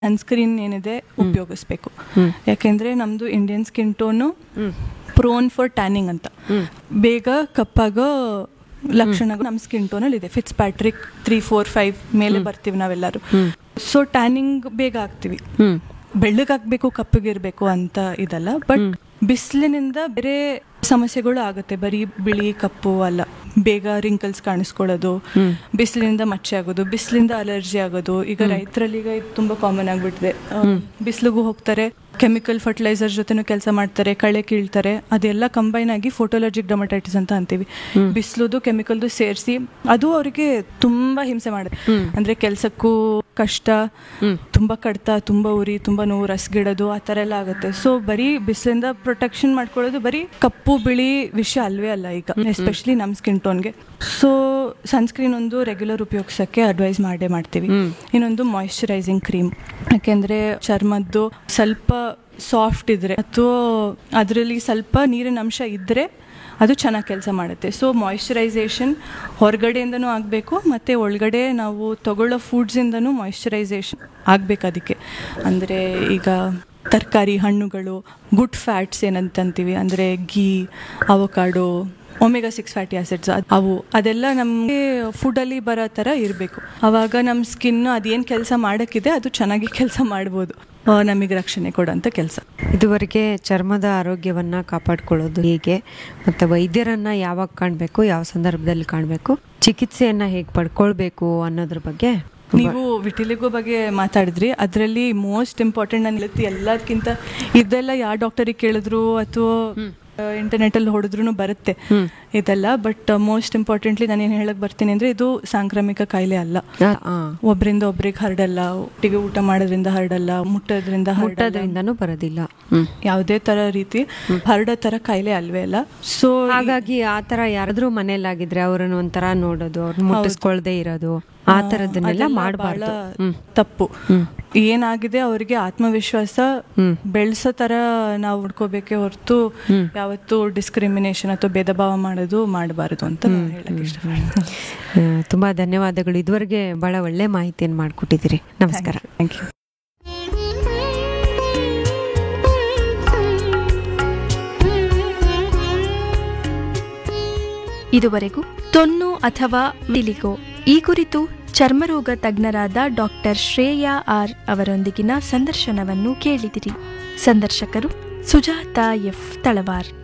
sunscreen ಏನಿದೆ ಉಪಯೋಗಿಸ್ಬೇಕು ಯಾಕೆಂದ್ರೆ ನಮ್ದು Indian skin tone prone for tanning ಅಂತ ಬೇಗ ಕಪ್ಪಾಗೋ ಲಕ್ಷಣಗಳು ನಮ್ಮ ಸ್ಕಿನ್ ಟೋನಲ್ಲಿ ಇದೆ Fitzpatrick three four five ಮೇಲೆ ಬರ್ತೀವಿ ನಾವೆಲ್ಲರೂ ಸೊ ಟ್ಯಾನಿಂಗ್ ಬೇಗ ಆಗ್ತೀವಿ ಹ್ಮ್ ಬೆಳ್ಳಗಾಗಬೇಕು ಕಪ್ಪಗಿರ್ಬೇಕು ಅಂತ ಇದಲ್ಲ ಬಟ್ ಬಿಸಿಲಿನಿಂದ ಬೇರೆ ಸಮಸ್ಯೆಗಳು ಆಗುತ್ತೆ ಬರೀ ಬಿಳಿ ಕಪ್ಪು ಅಲ್ಲ ಬೇಗ ರಿಂಕಲ್ಸ್ ಕಾಣಿಸ್ಕೊಳ್ಳೋದು ಬಿಸಿಲಿನಿಂದ ಮಚ್ಚೆ ಆಗೋದು ಬಿಸಿಲಿಂದ ಅಲರ್ಜಿ ಆಗೋದು ಈಗ ರೈತರಲ್ಲಿ ಈಗ ಇದು ತುಂಬಾ ಕಾಮನ್ ಆಗ್ಬಿಟ್ಟಿದೆ ಬಿಸಿಲಿಗೂ ಹೋಗ್ತಾರೆ ಕೆಮಿಕಲ್ ಫರ್ಟಿಲೈಸರ್ ಜೊತೆನೂ ಕೆಲಸ ಮಾಡ್ತಾರೆ ಕಳೆ ಕೀಳ್ತಾರೆ ಅದೆಲ್ಲ ಕಂಬೈನ್ ಆಗಿ ಫೋಟೋಲಜಿಕ್ ಡೊಮಟೈಟಿಸ್ ಅಂತ ಅಂತೀವಿ ಬಿಸಿಲುದು ಕೆಮಿಕಲ್ದು ಸೇರಿಸಿ ಅದು ಅವರಿಗೆ ತುಂಬಾ ಹಿಂಸೆ ಮಾಡುತ್ತೆ ಅಂದ್ರೆ ಕೆಲ್ಸಕ್ಕೂ ಕಷ್ಟ ತುಂಬಾ ಕಡ್ತ ತುಂಬಾ ಉರಿ ತುಂಬಾ ನೋವು ರಸ್ಗಿಡೋದು ಆ ಥರ ಎಲ್ಲ ಆಗುತ್ತೆ ಸೊ ಬರೀ ಬಿಸಿಲಿಂದ ಪ್ರೊಟೆಕ್ಷನ್ ಮಾಡ್ಕೊಳ್ಳೋದು ಬರೀ ಕಪ್ಪು ಬಿಳಿ ವಿಷಯ ಅಲ್ವೇ ಅಲ್ಲ ಈಗ ಎಸ್ಪೆಷಲಿ ನಮ್ಮ ಸ್ಕಿನ್ ಟೋನ್ಗೆ ಸೊ ಸನ್ಸ್ಕ್ರೀನ್ ಒಂದು ರೆಗ್ಯುಲರ್ ಉಪಯೋಗಿಸೋಕ್ಕೆ ಅಡ್ವೈಸ್ ಮಾಡೇ ಮಾಡ್ತೀವಿ ಇನ್ನೊಂದು ಮಾಯಿಶ್ಚರೈಸಿಂಗ್ ಕ್ರೀಮ್ ಯಾಕೆಂದ್ರೆ ಚರ್ಮದ್ದು ಸ್ವಲ್ಪ ಸಾಫ್ಟ್ ಇದ್ರೆ ಅಥವಾ ಅದರಲ್ಲಿ ಸ್ವಲ್ಪ ನೀರಿನ ಅಂಶ ಇದ್ದರೆ ಅದು ಚೆನ್ನಾಗಿ ಕೆಲಸ ಮಾಡುತ್ತೆ ಸೊ ಮಾಯಿಶ್ಚರೈಸೇಷನ್ ಹೊರಗಡೆಯಿಂದನೂ ಆಗಬೇಕು ಮತ್ತು ಒಳಗಡೆ ನಾವು ತಗೊಳ್ಳೋ ಫುಡ್ಸಿಂದನೂ ಮಾಯಿಶ್ಚರೈಸೇಷನ್ ಆಗಬೇಕು ಅದಕ್ಕೆ ಅಂದರೆ ಈಗ ತರಕಾರಿ ಹಣ್ಣುಗಳು ಗುಡ್ ಫ್ಯಾಟ್ಸ್ ಏನಂತಂತೀವಿ ಅಂದರೆ ghee avocado omega six fatty acids ಅವು ಅದೆಲ್ಲ ನಮಗೆ ಫುಡ್ಡಲ್ಲಿ ಬರೋ ಥರ ಇರಬೇಕು ಆವಾಗ ನಮ್ಮ ಸ್ಕಿನ್ ಅದೇನು ಕೆಲಸ ಮಾಡೋಕ್ಕಿದೆ ಅದು ಚೆನ್ನಾಗಿ ಕೆಲಸ ಮಾಡ್ಬೋದು ನಮಗೆ ರಕ್ಷಣೆ ಕೊಡೋಂಥ ಕೆಲಸ ಇದುವರೆಗೆ ಚರ್ಮದ ಆರೋಗ್ಯವನ್ನ ಕಾಪಾಡ್ಕೊಳ್ಳೋದು ಹೇಗೆ ಮತ್ತೆ ವೈದ್ಯರನ್ನ ಯಾವಾಗ ಕಾಣಬೇಕು ಯಾವ ಸಂದರ್ಭದಲ್ಲಿ ಕಾಣಬೇಕು ಚಿಕಿತ್ಸೆಯನ್ನ ಹೇಗೆ ಪಡ್ಕೊಳ್ಬೇಕು ಅನ್ನೋದ್ರ ಬಗ್ಗೆ ನೀವು ವಿಟಿಲಿಗೋ ಬಗ್ಗೆ ಮಾತಾಡಿದ್ರಿ ಅದರಲ್ಲಿ ಮೋಸ್ಟ್ ಇಂಪಾರ್ಟೆಂಟ್ ನಾನು ಹೇಳ್ತಿ ಎಲ್ಲದಕ್ಕಿಂತ ಇದೆಲ್ಲ ಯಾವ ಡಾಕ್ಟರಿಗೆ ಕೇಳಿದ್ರು ಅಥವಾ ಇಂಟರ್ನೆಟ್ ಅಲ್ಲಿ ಹೊಡೆದ್ರು ಬರುತ್ತೆ ಇದೆಲ್ಲ ಬಟ್ ಮೋಸ್ಟ್ ಇಂಪಾರ್ಟೆಂಟ್ಲಿ ನಾನು ಏನು ಹೇಳಕ್ ಬರ್ತೀನಿ ಅಂದ್ರೆ ಇದು ಸಾಂಕ್ರಾಮಿಕ ಕಾಯಿಲೆ ಅಲ್ಲ ಆ, ಆ, ಒಬ್ರಿಂದ ಒಬ್ರಿಗೆ ಹರಡಲ್ಲ ಒಟ್ಟಿಗೆ ಊಟ ಮಾಡೋದ್ರಿಂದ ಹರಡಲ್ಲ ಮುಟ್ಟೋದ್ರಿಂದ ಹರಡಲ್ಲ ಮುಟ್ಟೋದ್ರಿಂದನೂ ಬರೋದಿಲ್ಲ ಹ್ಮ್ ಯಾವುದೇ ತರ ರೀತಿ ಹರಡೋ ತರ ಕಾಯಿಲೆ ಅಲ್ವೇ ಅಲ್ಲ ಸೊ ಹಾಗಾಗಿ ಆ ತರ ಯಾರಾದ್ರೂ ಮನೇಲಾಗಿದ್ರೆ ಅವ್ರನ್ನ ಒಂಥರ ನೋಡೋದು ಅವ್ರನ್ನ ಮುಟ್ಟಿಸ್ಕೊಳ್ದೆ ಇರೋದು ಆ ತರದನ್ನೆಲ್ಲ ಮಾಡಬಾರ್ದು ತಪ್ಪು ಏನಾಗಿದೆ ಅವರಿಗೆ ಆತ್ಮವಿಶ್ವಾಸ ಬೆಳೆಸೋ ತರ ನಾವು ಹುಡ್ಕೋಬೇಕೆ ಹೊರತು ಯಾವತ್ತು ಡಿಸ್ಕ್ರಿಮಿನೇಷನ್ ಅಥವಾ ಭೇದ ಭಾವ ಮಾಡೋದು ಮಾಡಬಾರದು ಅಂತ ನಾನು ಹೇಳಕ್ ಇಷ್ಟಪಡ್ತೀನಿ ತುಂಬಾ ಧನ್ಯವಾದಗಳು ಇದುವರೆಗೆ ಬಹಳ ಒಳ್ಳೆ ಮಾಹಿತಿಯನ್ನು ಮಾಡಿಕೊಟ್ಟಿದ್ದೀರಿ ನಮಸ್ಕಾರ ಥ್ಯಾಂಕ್ ಯು ಇದುವರೆಗೂ ತೊನ್ನು ಅಥವಾ ಮಿಲಿಗೋ ಈ ಕುರಿತು ಚರ್ಮರೋಗ ತಜ್ಞರಾದ ಡಾಕ್ಟರ್ ಶ್ರೇಯಾ ಆರ್ ಅವರೊಂದಿಗಿನ ಸಂದರ್ಶನವನ್ನು ಕೇಳಿದಿರಿ ಸಂದರ್ಶಕರು ಸುಜಾತಾ ಎಫ್ ತಳವಾರ್